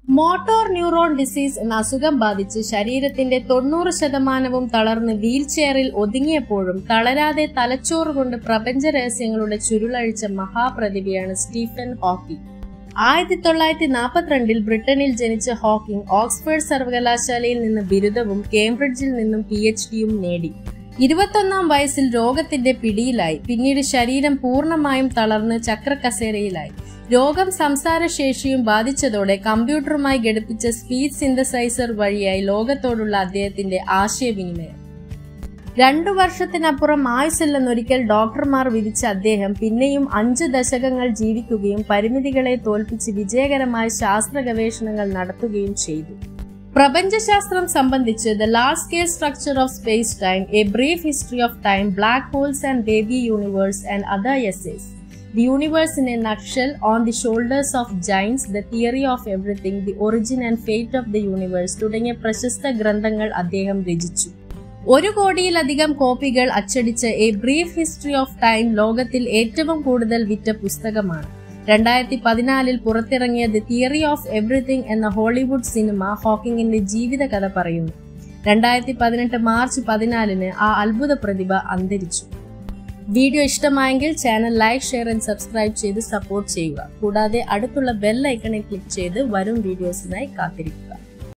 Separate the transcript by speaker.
Speaker 1: motor neuron disease എന്ന അസുഖം ബാധിച്ച് ശരീരത്തിന്റെ തൊണ്ണൂറ് ശതമാനവും തളർന്ന് വീൽ ചെയറിൽ ഒതുങ്ങിയപ്പോഴും തളരാതെ തലച്ചോറ് കൊണ്ട് പ്രപഞ്ച രഹസ്യങ്ങളുടെ ചുരുളഴിച്ച മഹാപ്രതിഭയാണ് സ്റ്റീഫൻ ഹോക്കിംഗ് ആയിരത്തി തൊള്ളായിരത്തി നാൽപ്പത്തിരണ്ടിൽ ബ്രിട്ടനിൽ ജനിച്ച ഹോക്കിംഗ് ഓക്സ്ഫോർഡ് സർവകലാശാലയിൽ നിന്ന് ബിരുദവും കേംബ്രിഡ്ജിൽ നിന്നും പി എച്ച് ഡിയും നേടി ഇരുപത്തൊന്നാം വയസ്സിൽ രോഗത്തിന്റെ പിടിയിലായി പിന്നീട് ശരീരം പൂർണ്ണമായും തളർന്ന് ചക്രക്കസേരയിലായി രോഗം സംസാരശേഷിയും ബാധിച്ചതോടെ കമ്പ്യൂട്ടറുമായി ഘടിപ്പിച്ച സ്പീച്ച് സിന്തസൈസർ വഴിയായി ലോകത്തോടുള്ള അദ്ദേഹത്തിന്റെ ആശയവിനിമയം രണ്ടു വർഷത്തിനപ്പുറം ആയുസില്ലെന്നൊരിക്കൽ ഡോക്ടർമാർ വിധിച്ച അദ്ദേഹം പിന്നെയും അഞ്ച് ദശകങ്ങൾ ജീവിക്കുകയും പരിമിതികളെ തോൽപ്പിച്ച് വിജയകരമായ ശാസ്ത്ര ഗവേഷണങ്ങൾ നടത്തുകയും ചെയ്തു പ്രപഞ്ചശാസ്ത്രം സംബന്ധിച്ച് the large scale structure of space time a brief history of time black holes and baby universe and other essays the universe in a nutshell on the shoulders of giants the theory of everything the origin and fate of the universe തുടങ്ങിയ പ്രശസ്ത ഗ്രന്ഥങ്ങൾ അദ്ദേഹം രചിച്ചു ഒരു കോടിയിലധികം കോപ്പികൾ അച്ചടിച്ച a brief history of time ലോകത്തിൽ ഏറ്റവും കൂടുതൽ വിറ്റ പുസ്തകമാണ് രണ്ടായിരത്തി പതിനാലിൽ പുറത്തിറങ്ങിയ ദി തിയറി ഓഫ് എവറിത്തിങ് എന്ന ഹോളിവുഡ് സിനിമ ഹോക്കിങ്ങിന്റെ ജീവിതകഥ പറയുന്നു രണ്ടായിരത്തി പതിനെട്ട് മാർച്ച് പതിനാലിന് ആ അത്ഭുത പ്രതിഭ അന്തരിച്ചു വീഡിയോ ഇഷ്ടമായെങ്കിൽ channel like share and subscribe ചെയ്ത് സപ്പോർട്ട് ചെയ്യുക കൂടാതെ അടുത്തുള്ള ബെൽ ഐക്കണിൽ ക്ലിക്ക് ചെയ്ത് വരും വീഡിയോസിനായി കാത്തിരിക്കുക